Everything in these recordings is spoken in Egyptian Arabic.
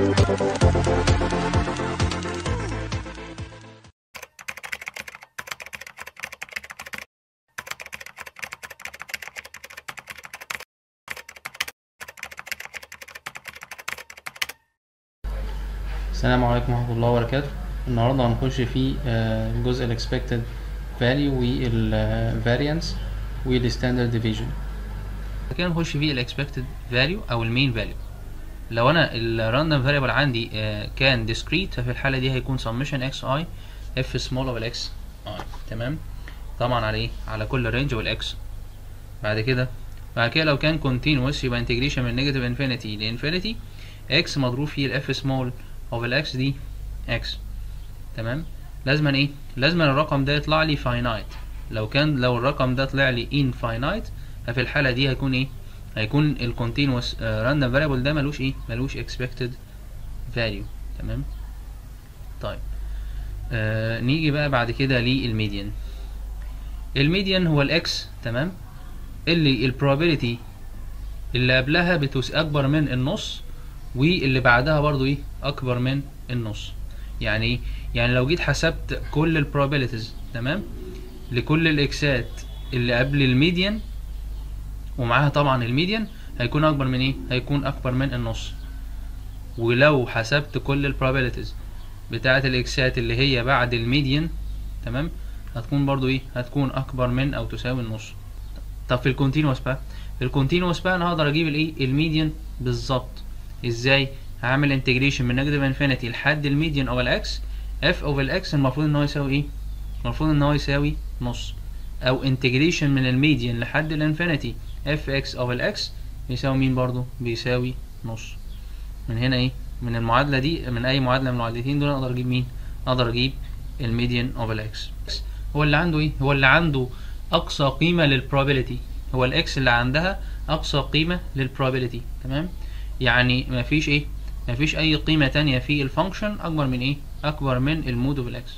السلام عليكم ورحمة الله وبركاته النهاردة هنخش في آه، جزء ال expected value وال آه، variance وال standard deviation كده نخش في ال expected value أو ال main value لو أنا ال random variable عندي آه، كان discrete ففي الحالة دي هيكون summation xi f small of x i تمام طبعا على ايه على كل range وال x بعد كده بعد كده لو كان continuous يبقى integration من negative infinity ل infinity x مضروب في ال f small of ال x دي x تمام لازما ايه لازما الرقم ده يطلع لي finite لو كان لو الرقم ده طلع لي infinite ففي الحالة دي هيكون ايه هيكون ال continuous uh, random variable ده ملوش ايه ملوش expected value تمام طيب آه نيجي بقى بعد كده للميديان الميديان هو الاكس تمام اللي البروبابيلتي اللي قبلها بتس اكبر من النص واللي بعدها برضو ايه اكبر من النص يعني ايه يعني لو جيت حسبت كل البروبابيلتيز تمام لكل الاكسات اللي قبل الميديان ومعاها طبعا الميديان هيكون اكبر من ايه هيكون اكبر من النص ولو حسبت كل البروبابيلتيز بتاعه الاكسات اللي هي بعد الميديان تمام هتكون برضو ايه هتكون اكبر من او تساوي النص طب في الكونتينوس بقى في الكونتينوس بقى انا هقدر اجيب الايه الميديان بالظبط ازاي هعمل انتجريشن من نيجاتيف انفينيتي لحد الميديان اوف الاكس اف اوف الاكس المفروض ان هو يساوي ايه المفروض ان هو يساوي نص او انتجريشن من الميديان لحد الانفينيتي اف اكس اوف الاكس بيساوي مين برضو بيساوي نص من هنا ايه من المعادله دي من اي معادله من المعادلتين دول اقدر اجيب مين اقدر اجيب الميديان اوف الاكس هو اللي عنده ايه هو اللي عنده اقصى قيمه للبروبابيلتي هو الاكس اللي عندها اقصى قيمه للبروبابيلتي تمام يعني مفيش ايه مفيش اي قيمه تانية في الفانكشن اكبر من ايه اكبر من المود اوف الاكس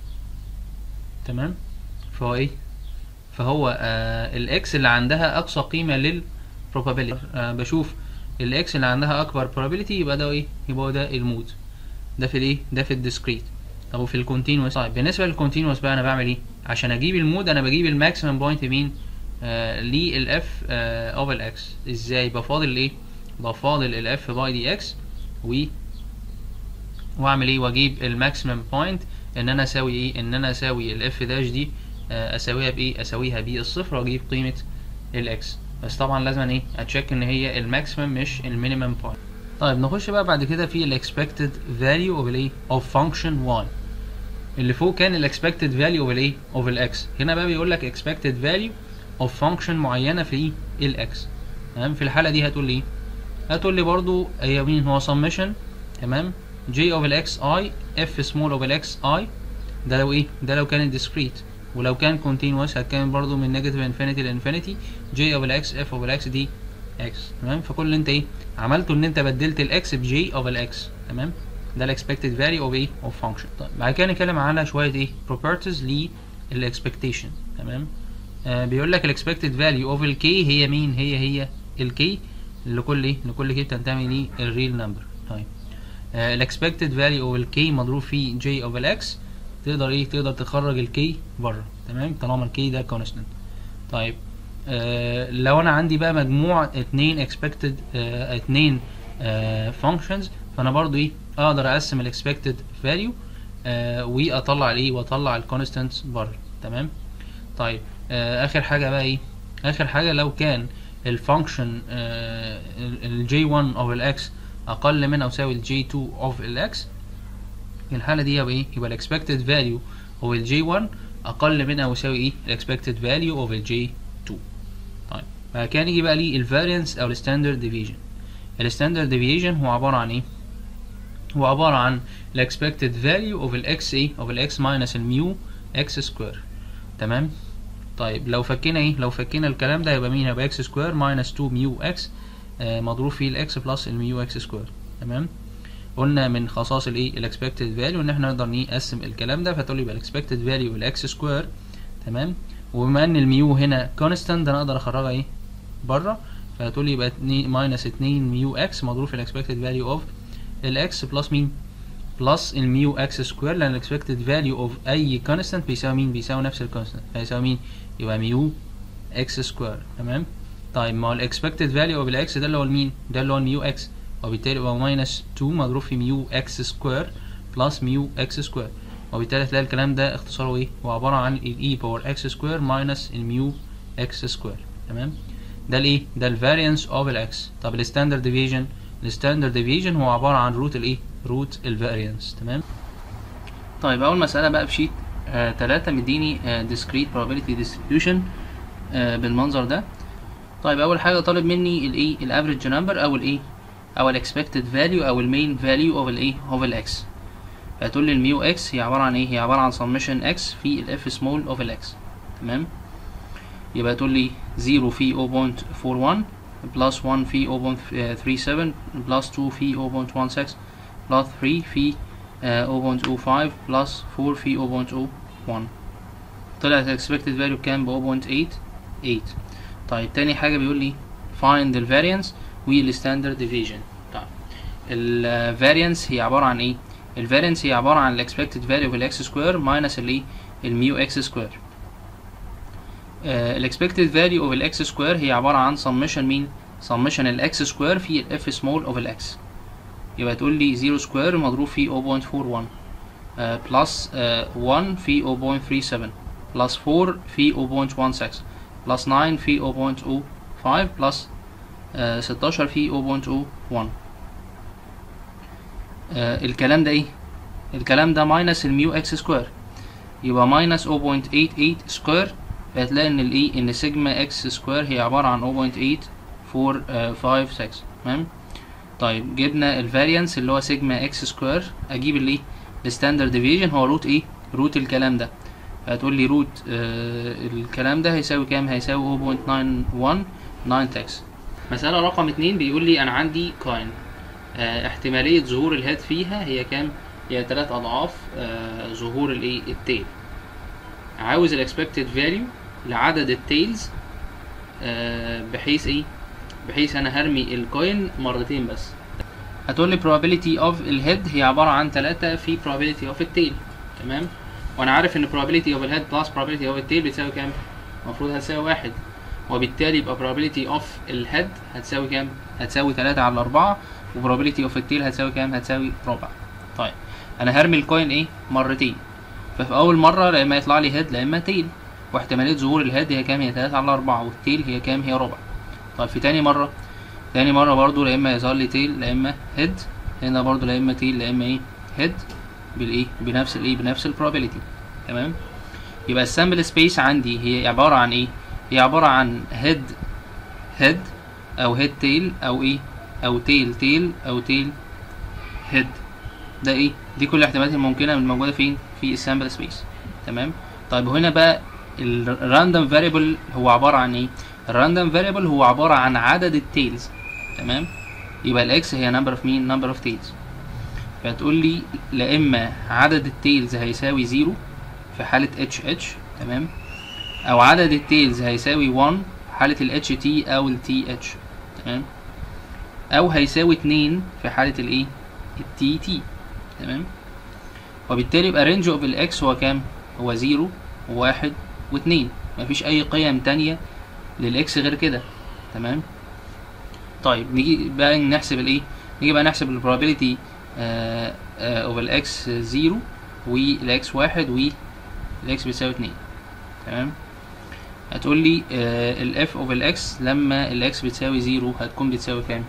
تمام فهو ايه فهو آه الاكس اللي عندها اقصى قيمه للبروبابيلتي آه بشوف الاكس اللي عندها اكبر probability يبقى ده ايه يبقى هو ده المود ده في الايه ده في الديسكريت طب وفي الكونتينوس طيب بالنسبه للكونتينوس بقى انا بعمل ايه عشان اجيب المود انا بجيب الماكسيمم بوينت مين آه للاف اوف الاكس ازاي بفاضل ايه بفاضل الاف باي دي اكس و واعمل ايه واجيب الماكسيمم بوينت ان انا اساوي ايه ان انا اساوي الاف داش دي آه اساويها بايه اساويها بالصفر واجيب قيمه الاكس بس طبعا لازم ايه اتشيك ان هي الماكسيمم مش المينيمم بوينت طيب نخش بقى بعد كده في الاكسبكتد فاليو اوف الايه اوف فانكشن 1 اللي فوق كان الاكسبكتد فاليو اوف الايه اوف الاكس هنا بقى بيقول لك اكسبكتد فاليو اوف فانكشن معينه في ايه الاكس تمام في الحاله دي هتقول لي ايه هتقول لي برضو هي مين هو سمشن تمام j اوف الاكس اي f سمول اوف الاكس اي ده لو ايه ده لو كانت discrete ولو كان continuous هتكون برضو من نيجاتيف انفينيتي لانفينيتي j اوف الاكس f اوف الاكس دي x تمام فكل اللي انت ايه عملته ان انت بدلت الاكس ب j اوف الاكس تمام ده الاكسبكتد فاليو اوف ايه اوف فانكشن طيب بعد كده نتكلم على شويه ايه properties للاكسبكتيشن تمام آه بيقول لك الاكسبكتد فاليو اوف الكي هي مين هي هي الكي لكل ايه لكل كي بتنتمي للريل نمبر طيب الاكسبكتد فاليو اوف الكي مضروب في j اوف الاكس تقدر ايه تقدر تخرج الكي بره تمام طالما الكي ده كونستنت طيب آه لو انا عندي بقى مجموع اتنين expected آه اتنين آه functions فانا برضو ايه اقدر اقسم الاكسبكتد فاليو آه واطلع الايه واطلع الكونستنت بره تمام طيب آه اخر حاجه بقى ايه اخر حاجه لو كان الفانكشن الجي 1 اوف الاكس اقل من او يساوي الجي 2 اوف الاكس في الحاله دي يبقى ايه يبقى الاكسبكتد فاليو اوف الجي 1 اقل من او يساوي ايه الاكسبكتد فاليو اوف الجي 2 طيب بعد كده نيجي بقى للفاريانس او الستاندرد ديفيجن الستاندرد ديفيجن هو عباره عن ايه هو عباره عن الاكسبكتد فاليو اوف الاكس ايه اوف الاكس ماينس الميو اكس سكوير تمام طيب لو فكينا ايه لو فكينا الكلام ده يبقى مين هيبقى اكس سكوير ماينس 2 ميو اكس آه مضروب فيه الاكس بلس الميو اكس سكوير تمام قلنا من خصائص الايه الاكسبكتد فاليو ان احنا نقدر نقسم الكلام ده فتقول لي يبقى الاكسبكتد فاليو الاكس سكوير تمام وبما ان الميو هنا كونستانت انا اقدر اخرجها ايه بره فهتقول لي يبقى ماينس 2 ميو اكس مضروب في الاكسبكتد فاليو اوف الاكس بلس مين بلس الميو اكس سكوير لان الاكسبكتد فاليو اوف اي كونستانت بيساوي مين بيساوي نفس الكونستانت فيساوي مين يبقى ميو اكس سكوير تمام طيب ما هو الاكسبكتد فاليو اوف الاكس ده اللي هو المين ده اللي هو الميو اكس وبالتالي يبقى ماينس 2 مضروب في ميو اكس سكوير بلس ميو اكس سكوير وبالتالي هتلاقي الكلام ده اختصاره ايه هو عباره عن الاي باور اكس سكوير ماينس الميو اكس سكوير تمام ده الايه ده الفاريانس اوف الاكس طب الستاندرد ديفيجن الستاندرد ديفيجن هو عباره عن روت الايه روت الفاريانس تمام طيب اول مساله بقى في شيت آه تلاتة مديني آه discrete probability distribution آه بالمنظر ده طيب اول حاجه طالب مني الايه الافريج نمبر او الايه او الاكسبكتد فاليو او المين فاليو اوف الايه اوف الاكس فهتقول لي الميو اكس هي عباره عن ايه هي عباره عن سمشن اكس في الاف سمول اوف الاكس تمام يبقى تقول لي 0 في 0.41 بلس 1 في 0.37 بلس 2 في 0.16 بلس 3 في uh, 0.05 بلس 4 في 0.01 طلعت expected value بكام ب 0.88 طيب تاني حاجة بيقول لي find the variance والstandard deviation طيب ال variance هي عبارة عن ايه ال variance هي عبارة عن ال expected value of x square minus الايه الميو x square ال expected value of ال x square هي عبارة عن summation مين summation ال x square في ال f small of ال x يبقى تقول لي 0 سكوير مضروب في 0.41 بلس 1 في 0.37 بلس 4 في 0.16 بلس 9 في 0.05 بلس 16 في 0.01 آه الكلام ده ايه الكلام ده ماينس الميو اكس سكوير يبقى ماينس 0.88 سكوير فهتلاقي ان الايه ان سيجما اكس سكوير هي عبارة عن 0.8456 تمام طيب جبنا الفاريانس اللي هو سيجما اكس سكوير اجيب الايه الستاندرد ديفيجن هو روت ايه روت الكلام ده هتقول لي روت آه الكلام ده هيساوي كام هيساوي 0.919 مسألة رقم اتنين بيقول لي انا عندي كاين آه احتمالية ظهور الهيد فيها هي كام هي تلات اضعاف آه ظهور الايه التيل عاوز الاكسبكتد فاليو لعدد التيلز آه بحيث ايه بحيث انا هرمي الكوين مرتين بس هتقول لي probability of الهيد هي عبارة عن تلاتة في probability of التيل تمام وانا عارف ان probability of الهيد plus probability of التيل بتساوي كام المفروض هتساوي واحد وبالتالي يبقى probability of الهيد هتساوي كام هتساوي تلاتة على أربعة و probability of التيل هتساوي كام هتساوي ربع طيب انا هرمي الكوين ايه مرتين ففي اول مرة لا اما يطلع لي هيد لا اما تيل واحتمالية ظهور الهيد هي كام هي تلاتة على أربعة والتيل هي كام هي ربع طيب في تاني مرة تاني مرة برضو لا اما يظهر لي تيل لا اما هيد هنا برضو لا اما تيل لا اما ايه هيد بالايه بنفس الايه بنفس البروبابيلتي تمام يبقى السامبل سبيس عندي هي عبارة عن ايه هي عبارة عن هيد هيد او هيد تيل او ايه او تيل تيل او تيل هيد ده ايه دي كل الاحتمالات الممكنة الموجودة فين في السامبل سبيس تمام طيب وهنا بقى الراندوم فاريبل هو عبارة عن ايه الراندوم فاريبل هو عبارة عن عدد التيلز تمام يبقى الاكس هي نمبر اوف مين نمبر اوف تيلز فتقول لي لا اما عدد التيلز هيساوي زيرو في حالة اتش اتش تمام او عدد التيلز هيساوي 1 في حالة الاتش تي او التي اتش تمام او هيساوي اتنين في حالة الايه التي تي تمام وبالتالي يبقى رينج اوف الاكس هو كام هو زيرو وواحد واتنين مفيش اي قيم تانية للاكس غير كده تمام طيب نيجي بقى نحسب الايه نيجي بقى نحسب البروبابيلتي اوف الاكس زيرو والاكس واحد والاكس بيساوي اتنين تمام هتقول لي الاف اوف الاكس لما الاكس بتساوي زيرو هتكون بتساوي كام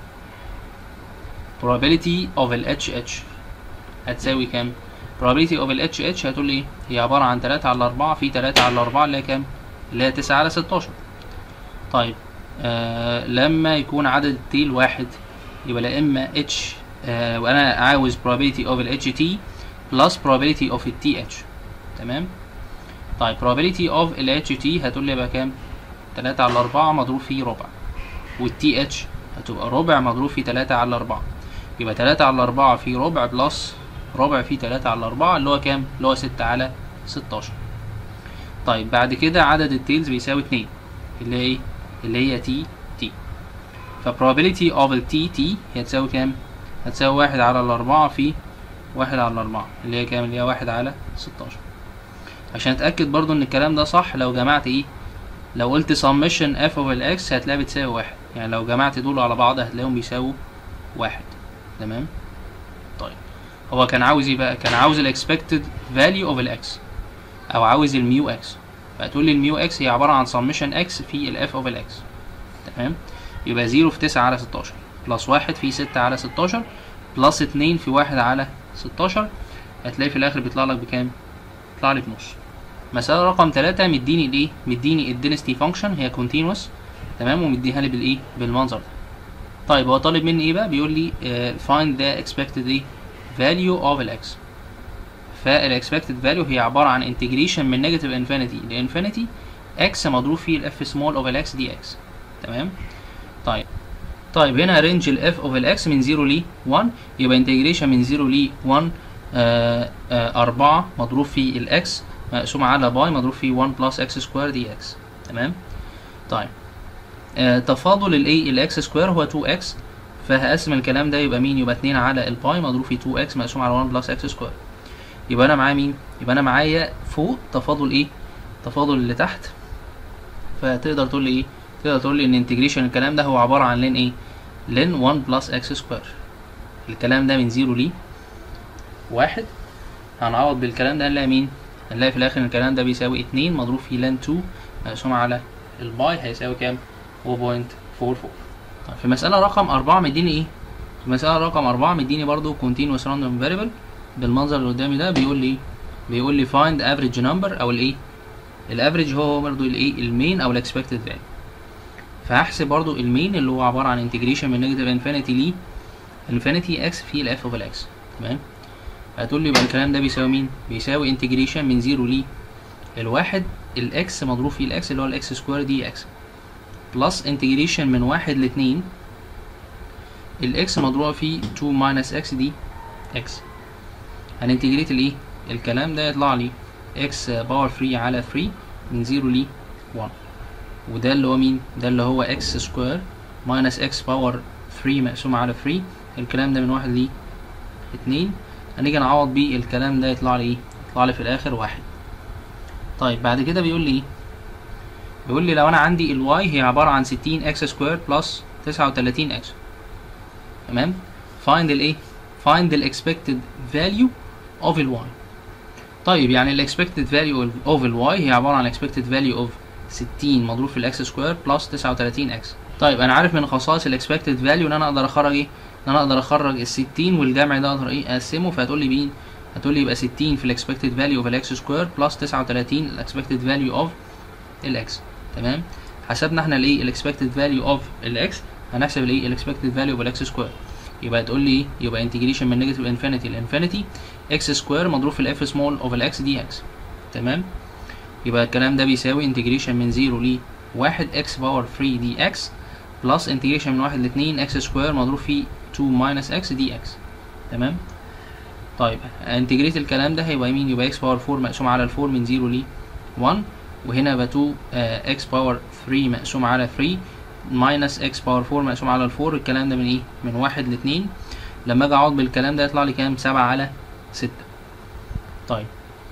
probability of ال HH هتساوي كام probability of ال HH هتقول لي هي عبارة عن تلاتة على أربعة في تلاتة على أربعة اللي هي كام اللي هي تسعة على ستاشر طيب آه لما يكون عدد التيل واحد يبقى لا اما اتش آه وانا عاوز probability of ال HT plus probability of ال TH تمام طيب probability of ال HT هتقول لي يبقى كام تلاتة على أربعة مضروب في ربع وال TH هتبقى ربع مضروب في تلاتة على أربعة يبقى تلاتة على أربعة في ربع بلس ربع في تلاتة على أربعة اللي هو كام اللي هو ستة على ستاشر طيب بعد كده عدد التيلز بيساوي اتنين اللي هي ايه اللي هي تي تي ف probability of ال تي تي هي تساوي كام هتساوي واحد على الأربعة في واحد على الأربعة اللي هي كام اللي هي واحد على ستاشر عشان اتأكد برضو ان الكلام ده صح لو جمعت ايه لو قلت summation f of x هتلاقيها بتساوي واحد يعني لو جمعت دول على بعض هتلاقيهم بيساووا واحد تمام طيب هو كان عاوز ايه بقى كان عاوز ال expected value of ال x او عاوز الميو x فهتقول لي الميو x هي عبارة عن summation x في ال f of ال x تمام يبقى زيرو في تسعة على ستاشر بلس واحد في ستة على ستاشر بلس اتنين في واحد على ستاشر هتلاقي في الآخر بيطلع لك بكام؟ بيطلع لي بنص مسألة رقم تلاتة مديني الايه؟ مديني الدينستي فانكشن هي كونتينوس تمام ومديها لي بالايه؟ بالمنظر ده طيب هو طالب مني ايه بقى؟ بيقول لي uh, find the expected ايه؟ value of ال x فال expected value هي عبارة عن integration من negative infinity ل infinity x مضروب في ال f small of ال x dx تمام؟ طيب طيب هنا رينج ال f of ال x من 0 ل 1 يبقى انتجريشن من 0 ل 1 آه آه 4 مضروب في ال x مقسوم على باي مضروب في 1 بلس x سكوير دي x تمام طيب آه تفاضل الايه ال x سكوير هو 2x فهقسم الكلام ده يبقى مين يبقى 2 على الباي مضروب في 2x مقسوم على 1 بلس x سكوير يبقى انا معايا مين يبقى انا معايا فوق تفاضل ايه تفاضل اللي تحت فتقدر تقول لي ايه تقدر تقول لي ان انتجريشن الكلام ده هو عباره عن لين ايه لين 1 بلس اكس سكوير الكلام ده من 0 ل واحد هنعوض بالكلام ده هنلاقي مين هنلاقي في الاخر الكلام ده بيساوي 2 مضروب في لين 2 مقسوم على الباي هيساوي كام 0.44 طيب في مسألة رقم أربعة مديني إيه؟ في مسألة رقم أربعة مديني برضو continuous random variable بالمنظر اللي قدامي ده بيقول لي بيقول لي find average number أو الإيه؟ الافريج هو برضو الإيه؟ المين أو الإكسبكتد value فهحسب برضو المين اللي هو عبارة عن انتجريشن من نيجاتيف انفينيتي ل انفينيتي اكس في الاف اوف الاكس تمام هتقول لي يبقى الكلام ده بيساوي مين بيساوي انتجريشن من زيرو ل الواحد الاكس مضروب في الاكس اللي هو الاكس سكوير دي اكس بلس انتجريشن من واحد لاتنين الاكس مضروبة في 2 ماينس اكس دي اكس هننتجريت الايه الكلام ده يطلع لي اكس باور 3 على 3 من 0 ل 1 وده اللي هو مين ده اللي هو اكس سكوير ماينس اكس باور 3 مقسوم على 3 الكلام ده من واحد ل 2 هنيجي نعوض بيه الكلام ده يطلع لي ايه يطلع لي في الاخر واحد طيب بعد كده بيقول لي ايه بيقول لي لو انا عندي الواي هي عباره عن 60 اكس سكوير بلس 39 اكس تمام find الايه find the expected value of ال y طيب يعني ال expected value of ال y هي عباره عن expected value of 60 مضروب في الاكس سكوير بلس 39 اكس طيب انا عارف من خصائص الاكسبكتد فاليو ان انا اقدر اخرج ايه ان انا اقدر اخرج ال 60 والجمع ده اقدر ايه اقسمه فهتقول لي مين هتقول لي يبقى 60 في الاكسبكتد فاليو اوف الاكس سكوير بلس 39 الاكسبكتد فاليو اوف الاكس تمام حسبنا احنا الايه الاكسبكتد فاليو اوف الاكس هنحسب الايه الاكسبكتد فاليو اوف الاكس سكوير يبقى تقول لي ايه يبقى انتجريشن من نيجاتيف انفينيتي لانفينيتي اكس سكوير مضروب في الاف سمول اوف الاكس دي اكس تمام يبقى الكلام ده بيساوي انتجريشن من 0 ل 1 اكس باور 3 دي اكس بلس انتجريشن من 1 ل 2 اكس سكوير مضروب في 2 ماينس اكس دي اكس تمام طيب انتجريت الكلام ده هيبقى مين يبقى اكس باور 4 مقسوم على ال 4 من 0 ل 1 وهنا يبقى 2 اكس باور 3 مقسوم على 3 ماينس اكس باور 4 مقسوم على ال 4 الكلام ده من ايه من 1 ل 2 لما اجي اعوض بالكلام ده يطلع لي كام 7 على 6 طيب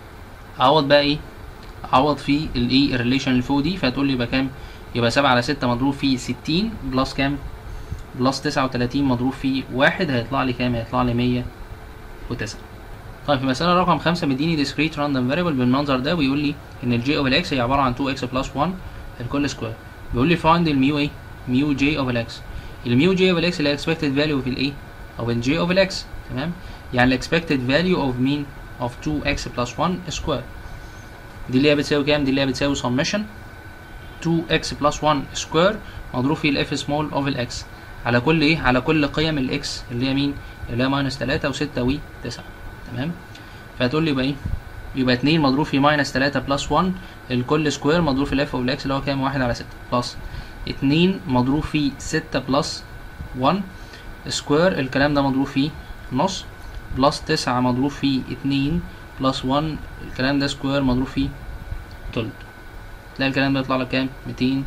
اعوض بقى ايه عوض في الايه الريليشن اللي فوق دي فهتقول لي يبقى كام يبقى 7 على 6 مضروب في 60 بلس كام بلس 39 مضروب في 1 هيطلع لي كام هيطلع لي 109 طيب في مسألة رقم 5 مديني discrete random variable بالمنظر ده ويقول لي ان الجي اوف الاكس هي عبارة عن 2x بلس 1 الكل سكوير بيقول لي find الميو ايه ميو جي اوف الاكس الميو جي اوف الاكس اللي هي expected value في الايه او الجي اوف الاكس تمام يعني ال expected value of مين of 2x plus 1 square دي اللي هي بتساوي كام دي اللي هي بتساوي summation 2x plus 1 square مضروب في الاف سمول اوف الاكس على كل ايه على كل قيم الاكس اللي هي مين اللي هي ماينس 3 و6 و9 تمام فهتقول لي يبقى ايه يبقى 2 مضروب في ماينس 3 بلس 1 الكل سكوير مضروب في الاف اوف الاكس اللي هو كام 1 على 6 بلس 2 مضروب في 6 بلس 1 سكوير الكلام ده مضروب فيه نص بلس 9 مضروب في 2 بلس 1 الكلام ده سكوير مضروب فيه تلت تلاقي الكلام ده يطلع لك كام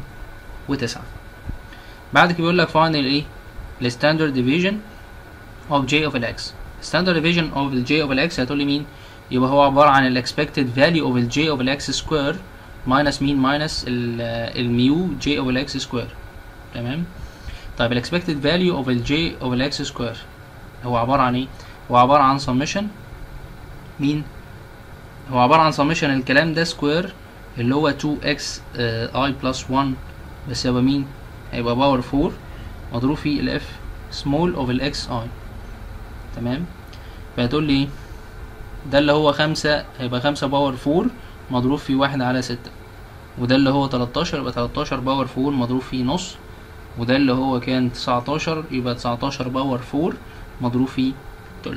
209 بعد كده بيقول لك فايند الايه الستاندرد ديفيجن of j of x standard deviation of ال j of ال x هتقول لي مين يبقى هو عبارة عن ال expected value of ال j of ال x square minus مين minus ال الميو j of ال x square تمام طيب ال expected value of ال j of ال x square هو عبارة عن ايه هو عبارة عن summation مين هو عبارة عن summation الكلام ده square اللي هو 2x uh, i plus 1 بس يبقى مين هيبقى باور 4 مضروب في ال f small of ال x i تمام فهتقول لي ده اللي هو خمسة هيبقى خمسة باور فور مضروب في واحد على ستة وده اللي هو تلاتاشر يبقى تلاتاشر باور فور مضروب في نص وده اللي هو كان تسعتاشر يبقى تسعتاشر باور فور مضروب في تلت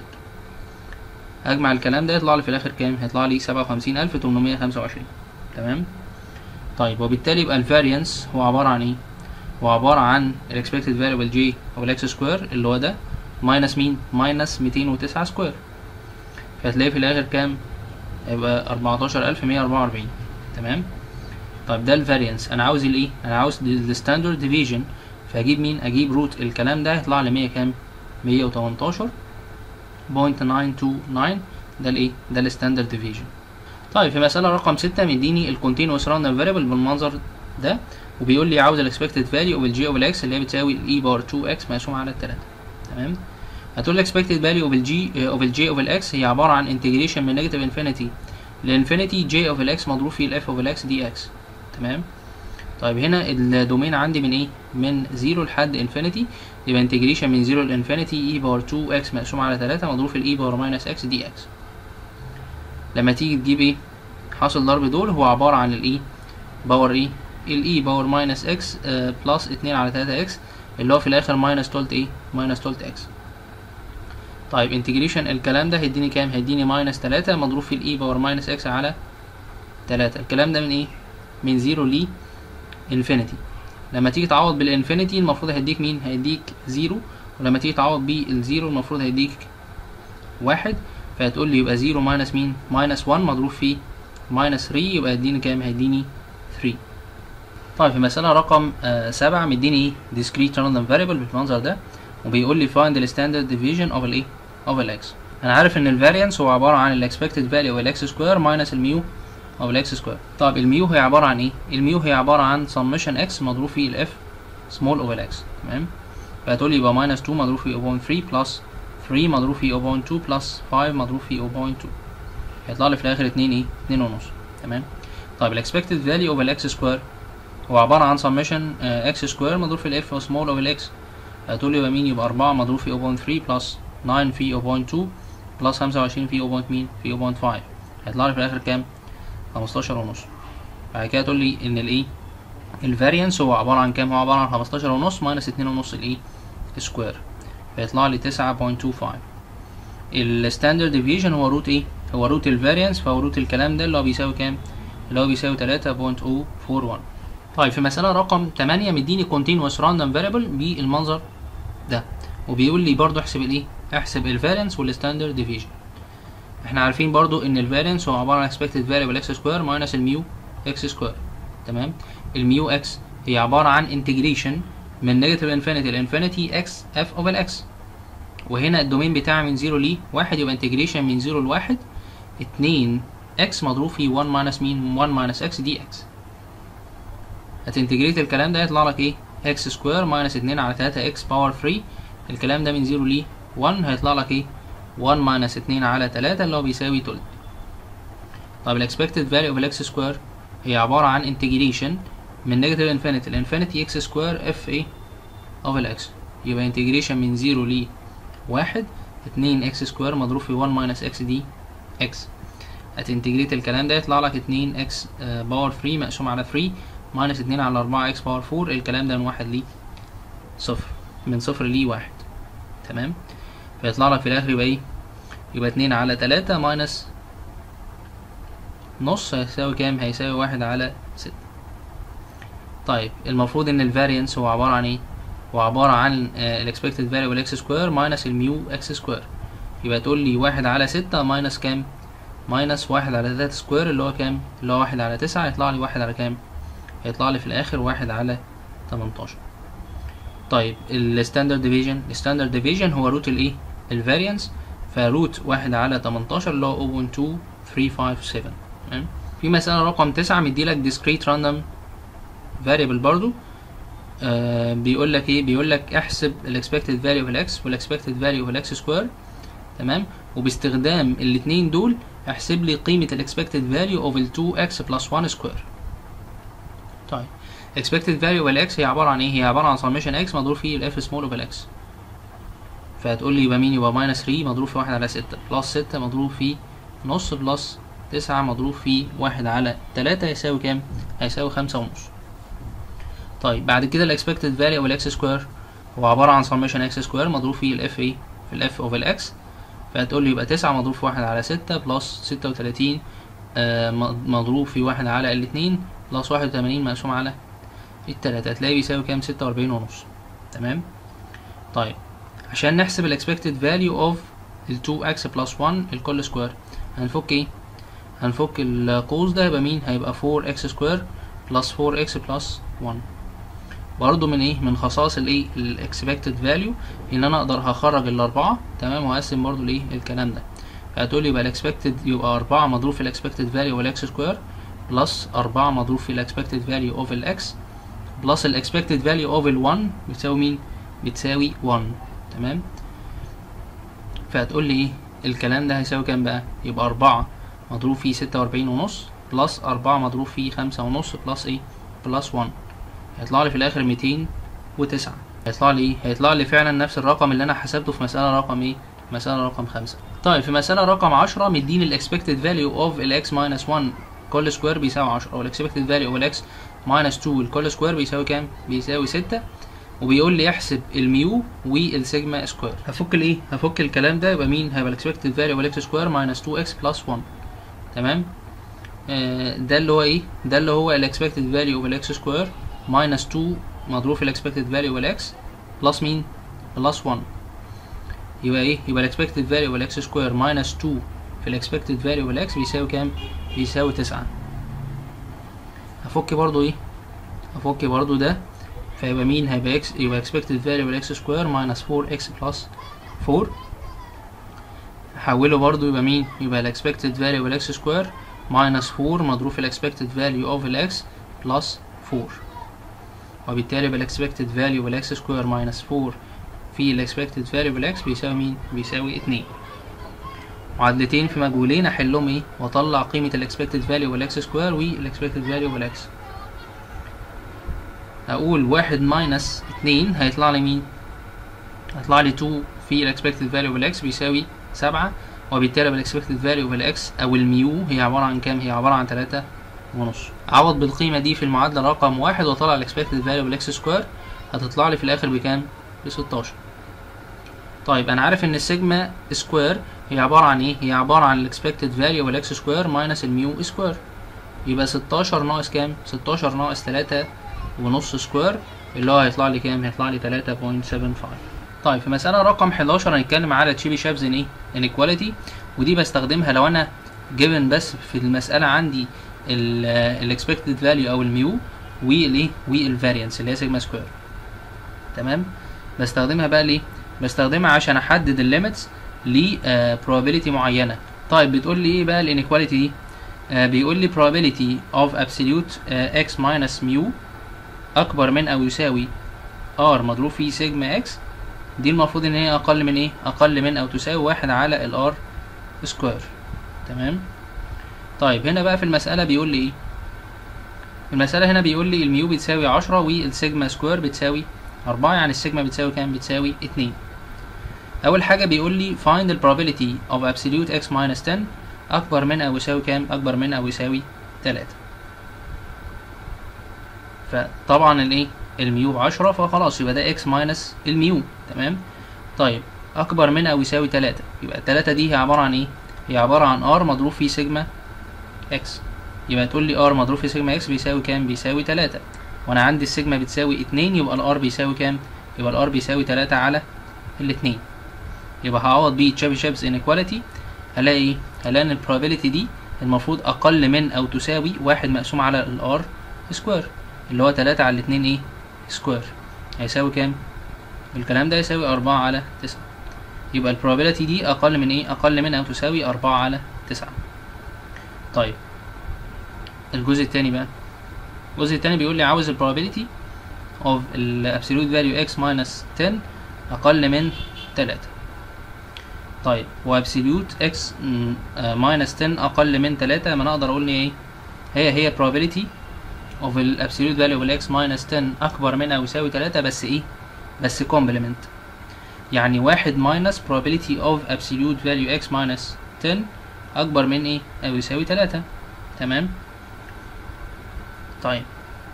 هجمع الكلام ده يطلع لي في الاخر كام هيطلع لي سبعة وخمسين الف تمنمية خمسة وعشرين تمام طيب وبالتالي يبقى الفاريانس هو عبارة عن ايه هو عبارة عن ال expected variable j او ال x square اللي هو ده ماينس مين ماينس ميتين وتسعة سكوير فهتلاقي في الاخر كام هيبقى اربعتاشر الف مية اربعة واربعين تمام طيب ده الفاريانس انا عاوز الايه انا عاوز الستاندرد ديفيجن فاجيب مين اجيب روت الكلام ده هيطلع لي مية كام مية وتمنتاشر بوينت ناين تو ناين ده الايه ده الستاندرد ديفيجن طيب في مسألة رقم ستة مديني الكونتينوس راندوم فاريبل بالمنظر ده وبيقول لي عاوز الاكسبكتد فاليو اوف الجي اوف الاكس اللي هي بتساوي الاي بار 2 اكس مقسوم على التلاتة تمام هتقول الاكسبكتد فاليو اوف الجي اوف الجي اوف الاكس هي عبارة عن انتجريشن من نيجاتيف انفينيتي لانفينيتي جي اوف الاكس مضروب في الاف اوف الاكس دي اكس تمام طيب هنا الدومين عندي من ايه من 0 لحد انفينيتي يبقى انتجريشن من 0 لانفينيتي اي باور 2 اكس مقسوم على 3 مضروب في الاي باور ماينس اكس دي اكس لما تيجي تجيب ايه حاصل ضرب دول هو عبارة عن الاي باور ايه الاي باور ماينس اكس بلس 2 على 3 اكس اللي هو في الاخر ماينس تولت ايه ماينس تولت اكس طيب انتجريشن الكلام ده هيديني كام هيديني ماينس 3 مضروب في الاي باور ماينس اكس على 3 الكلام ده من ايه من 0 ل انفينيتي لما تيجي تعوض بالانفينيتي المفروض هيديك مين هيديك 0 ولما تيجي تعوض بالزيرو المفروض هيديك واحد فهتقول لي يبقى 0 ماينس مين ماينس 1 مضروب في ماينس 3 يبقى هيديني كام هيديني 3 طيب في مسألة رقم آه سبعة مديني ايه discrete random variable بالمنظر ده وبيقول لي find the standard deviation of الايه of الاكس انا عارف ان الفاريانس هو عبارة عن ال expected value of الاكس سكوير minus الميو of الاكس سكوير طيب الميو هي عبارة عن ايه الميو هي عبارة عن summation x مضروب في الاف small of الاكس تمام فهتقول لي يبقى minus 2 مضروب في 0.3 plus 3 مضروب في 0.2 plus 5 مضروب في 0.2 هيطلع لي في الاخر 2 ايه 2 ونص تمام طيب ال expected value of الاكس سكوير هو عبارة عن summation x سكوير مضروب في الاف small of الاكس هتقول لي يبقى مين يبقى أربعة مضروب في 0.3 بلس 9 في 0.2 بلس 25 في 0. مين في 0.5 هيطلع لي في الآخر كام؟ 15 ونص بعد كده تقول لي إن الإيه الفاريانس هو عبارة عن كام؟ هو عبارة عن 15 ونص ماينس 2 ونص الإيه سكوير فيطلع لي 9.25 الستاندرد ديفيجن هو روت إيه؟ هو روت الفاريانس فهو روت الكلام ده اللي هو بيساوي كام؟ اللي هو بيساوي 3.041 طيب في مسألة رقم 8 مديني continuous random variable بالمنظر ده وبيقول لي برضو احسب الايه احسب الفاريانس والستاندرد ديفيجن احنا عارفين برضو ان الفاريانس هو عبارة عن expected variable x سكوير minus الميو x سكوير تمام الميو x هي عبارة عن integration من نيجاتيف انفينيتي لانفينيتي x f of ال x وهنا الدومين بتاعي من 0 ل 1 يبقى integration من 0 ل 1 2 x مضروب في 1 minus مين 1 minus x دي x هتنتجريت الكلام ده يطلع لك ايه اكس سكوير ماينس اتنين على تلاتة اكس باور 3 الكلام ده من زيرو ل 1 هيطلع لك ايه 1 ماينس اتنين على تلاتة اللي هو بيساوي تلت طيب الاكسبكتد فاليو اوف الاكس سكوير هي عبارة عن انتجريشن من نيجاتيف انفينيتي لانفينيتي اكس سكوير اف ايه اوف الاكس يبقى انتجريشن من زيرو ل 1 اتنين اكس سكوير مضروب في 1 ماينس اكس دي اكس هتنتجريت الكلام ده يطلع لك اتنين اكس باور 3 مقسوم على 3 ماينس اتنين على أربعة اكس باور فور الكلام ده من واحد ليه صفر من صفر ليه واحد تمام فيطلع لك في الآخر يبقى ايه يبقى اتنين على تلاتة ماينس نص هيساوي كام هيساوي واحد على ستة طيب المفروض ان الفاريانس هو عبارة عن ايه هو عبارة عن الاكسبكتد فاريبل اكس سكوير ماينس الميو اكس سكوير يبقى تقول لي واحد على ستة ماينس كام ماينس واحد على تلاتة سكوير اللي هو كام اللي هو واحد على تسعة يطلع لي واحد على كام هيطلع لي في الاخر واحد على 18 طيب الستاندرد ديفيجن الستاندرد ديفيجن هو روت الايه الفاريانس فروت واحد على 18 اللي هو 0.2357 تمام في مسألة رقم تسعة مديلك discrete random variable برضو آه بيقول لك ايه بيقول لك احسب ال expected value of x وال expected value of x square تمام وباستخدام الاتنين دول احسب لي قيمة ال expected value of ال 2x plus 1 square طيب expected value of ال x هي عبارة عن ايه هي عبارة عن summation x مضروب فيه ال f small of ال x فهتقول لي يبقى مين يبقى minus 3 مضروب في 1 على 6 بلس 6 مضروب في نص بلس 9 مضروب في 1 على 3 هيساوي كام هيساوي 5 ونص طيب بعد كده ال expected value of ال x square هو عبارة عن summation x square مضروب فيه ال f ايه في ال f of ال x فهتقول لي يبقى تسعة مضروب في واحد على ستة بلس ستة وتلاتين آه مضروب في واحد على الاتنين بلس واحد وتمانين مقسوم على التلاتة هتلاقي بيساوي كام ستة وأربعين ونص تمام طيب عشان نحسب ال expected value of ال 2x plus 1 الكل سكوير هنفك ايه هنفك القوس ده يبقى مين هيبقى 4x سكوير plus 4x plus 1 برضو من ايه من خصائص الايه الاكسبكتد فاليو ان انا اقدر هخرج الاربعه تمام وهقسم برضو الايه الكلام ده فهتقول لي يبقى الاكسبكتد يبقى أربعة مضروب في الاكسبكتد فاليو والاكس سكوير بلس أربعة مضروب في الاكسبكتد فاليو اوف الاكس بلس الاكسبكتد فاليو اوف ال1 بتساوي مين بتساوي 1 تمام فهتقول لي ايه الكلام ده هيساوي كام بقى يبقى أربعة مضروب فيه ستة وأربعين ونص بلس أربعة مضروب فيه خمسة ونص بلس ايه بلس 1 هيطلع لي في الاخر 209 هيطلع لي ايه هيطلع لي فعلا نفس الرقم اللي انا حسبته في مساله رقم ايه مساله رقم 5 طيب في مساله رقم 10 مديني الاكسبكتد فاليو اوف الاكس ماينس 1 كل سكوير بيساوي 10 والاكسبكتد فاليو اوف الاكس ماينس 2 الكل سكوير بيساوي كام بيساوي 6 وبيقول لي احسب الميو والسيجما سكوير هفك الايه هفك الكلام ده يبقى مين هيبقى الاكسبكتد فاليو اوف الاكس سكوير ماينس 2 اكس بلس 1 تمام آه ده اللي هو ايه ده اللي هو الاكسبكتد فاليو اوف الاكس سكوير ماينس 2 مضروب في الاكسبكتد فاليو والاكس بلس مين بلس 1 يبقى ايه يبقى الاكسبكتد فاليو والاكس سكوير ماينس 2 في الاكسبكتد فاليو والاكس بيساوي كام بيساوي 9 هفك برضو ايه هفك برضو ده فيبقى مين هيبقى اكس يبقى اكسبكتد فاليو والاكس سكوير ماينس 4 اكس بلس 4 احوله برضو يبقى مين يبقى الاكسبكتد فاليو والاكس سكوير ماينس 4 مضروب في الاكسبكتد فاليو اوف الاكس بلس 4 وبالتالي يبقى الاكسبكتد فاليو والاكس سكوير ماينس 4 في الاكسبكتد فاليو والاكس بيساوي مين بيساوي 2 معادلتين في مجهولين احلهم ايه واطلع قيمه الاكسبكتد فاليو والاكس سكوير والاكسبكتد فاليو والاكس اقول واحد ماينس اتنين هيطلع لي مين هيطلع لي 2 في الاكسبكتد فاليو والاكس بيساوي سبعة وبالتالي بالاكسبكتد فاليو والاكس او الميو هي عباره عن كام هي عباره عن تلاتة ونص عوض بالقيمه دي في المعادله رقم واحد واطلع الاكسبكتد فاليو بالاكس سكوير هتطلع لي في الاخر بكام ب 16 طيب انا عارف ان السيجما سكوير هي عباره عن ايه هي عباره عن الاكسبكتد فاليو والاكس سكوير ماينس الميو سكوير يبقى 16 ناقص كام 16 ناقص 3 ونص سكوير اللي هو هيطلع لي كام هيطلع لي 3.75 طيب في مساله رقم 11 هنتكلم على تشيبي شابز ان ايه انيكواليتي ودي بستخدمها لو انا جيفن بس في المساله عندي الاكسبكتد فاليو او الميو والايه والفاريانس اللي هي سيجما سكوير تمام بستخدمها بقى ليه بستخدمها عشان احدد الليميتس ل probability معينه طيب بتقول لي ايه بقى الانيكواليتي دي آه بيقول لي probability of absolute آه x minus mu اكبر من او يساوي r مضروب في سيجما x دي المفروض ان هي اقل من ايه اقل من او تساوي واحد على الار سكوير تمام طيب هنا بقى في المسألة بيقول لي ايه المسألة هنا بيقول لي الميو بتساوي عشرة والسيجما سكوير بتساوي أربعة يعني السيجما بتساوي كام بتساوي اتنين أول حاجة بيقول لي find the probability of absolute x minus 10 أكبر من أو يساوي كام أكبر من أو يساوي تلاتة فطبعا الايه الميو بعشرة فخلاص يبقى ده x minus الميو تمام طيب أكبر من أو يساوي تلاتة يبقى التلاتة دي هي عبارة عن ايه هي عبارة عن r مضروب في سيجما اكس يبقى تقول لي ار مضروب في سيجما اكس بيساوي كام بيساوي تلاتة وانا عندي السيجما بتساوي اتنين يبقى الار بيساوي كام يبقى الار بيساوي تلاتة على الاتنين يبقى هعوض بيه تشابي شابس انيكواليتي هلاقي ايه هلاقي ان البروبابيلتي دي المفروض اقل من او تساوي واحد مقسوم على الار سكوير اللي هو تلاتة على الاتنين ايه سكوير هيساوي كام الكلام ده يساوي أربعة على تسعة يبقى ال probability دي اقل من ايه اقل من او تساوي أربعة على تسعة طيب الجزء التاني بقى الجزء التاني بيقول لي عاوز ال probability of ال absolute value x minus 10 اقل من تلاتة طيب و absolute x م- آه، minus 10 اقل من تلاتة ما انا اقدر اقول لي ايه هي هي probability of ال absolute value of ال x minus 10 اكبر من او يساوي تلاتة بس ايه بس complement يعني واحد minus probability of absolute value x minus 10 اكبر من ايه او يساوي تلاتة تمام طيب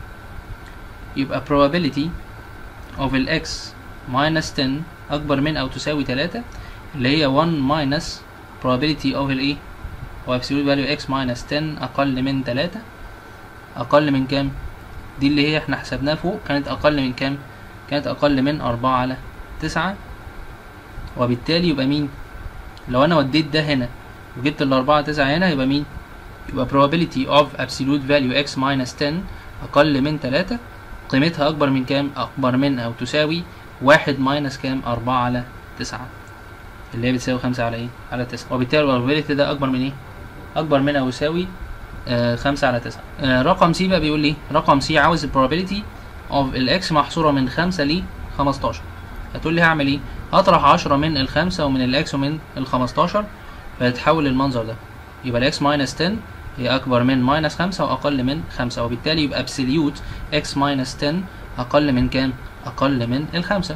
يبقى probability of ال x minus 10 اكبر من او تساوي تلاتة اللي هي 1 minus probability of ال ايه و absolute value x minus 10 اقل من تلاتة اقل من كام دي اللي هي احنا حسبناها فوق كانت اقل من كام كانت اقل من أربعة على تسعة وبالتالي يبقى مين لو انا وديت ده هنا وجبت الأربعة تسعة هنا يبقى مين يبقى probability of absolute value x minus 10 أقل من تلاتة قيمتها أكبر من كام أكبر من أو تساوي واحد ماينس كام أربعة على تسعة اللي هي بتساوي خمسة على إيه على تسعة وبالتالي probability ده أكبر من إيه أكبر من أو يساوي آه خمسة على تسعة آه رقم سي بقى بيقول لي رقم سي عاوز ال probability of الإكس محصورة من خمسة ل 15 هتقول لي هعمل إيه هطرح عشرة من الخمسة ومن الإكس ومن الخمستاشر فيتحول للمنظر ده يبقى الإكس ماينس 10 هي أكبر من ماينس خمسة وأقل من خمسة وبالتالي يبقى absolute إكس ماينس 10 أقل من كام؟ أقل من الخمسة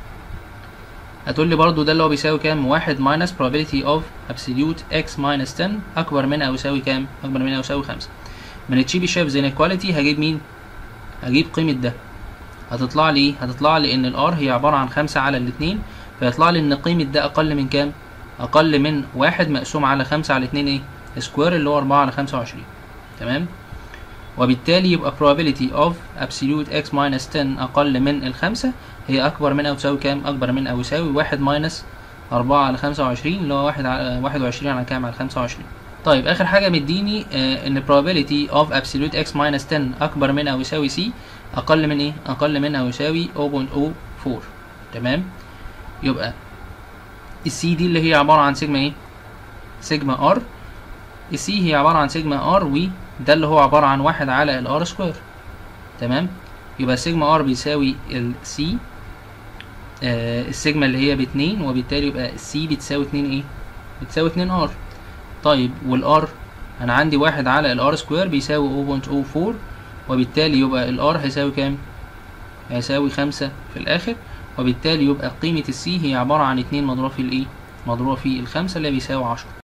هتقول لي برضو ده اللي هو بيساوي كام؟ واحد minus probability of absolute x minus 10 أكبر من أو يساوي كام؟ أكبر من أو يساوي خمسة من التشيبي شيفز inequality هجيب مين؟ هجيب قيمة ده هتطلع لي ايه؟ هتطلع لي ان الار هي عبارة عن خمسة على الاتنين فيطلع لي ان قيمة ده اقل من كام؟ اقل من واحد مقسوم على خمسة على اتنين ايه؟ سكوير اللي هو اربعة على خمسة وعشرين تمام؟ وبالتالي يبقى probability of absolute x minus 10 اقل من الخمسة هي اكبر من او تساوي كام؟ اكبر من او يساوي واحد ماينس أربعة على خمسة وعشرين اللي هو واحد على واحد وعشرين على كام؟ على خمسة وعشرين طيب اخر حاجه مديني آه ان probability of absolute x minus 10 اكبر من او يساوي c اقل من ايه اقل من او يساوي 0.04 تمام يبقى السي دي اللي هي عباره عن سيجما ايه سيجما ار السي هي عباره عن سيجما ار وده اللي هو عباره عن واحد على الار سكوير تمام يبقى سيجما ار بيساوي السي آه السيجما اللي هي باتنين وبالتالي يبقى السي بتساوي اتنين ايه بتساوي اتنين ار طيب والار انا عندي واحد على الار سكوير بيساوي 0.04 وبالتالي يبقى الار هيساوي كام هيساوي خمسة في الاخر وبالتالي يبقى قيمة السي هي عبارة عن اتنين مضروبة في الايه مضروبة في الخمسة اللي بيساوي عشرة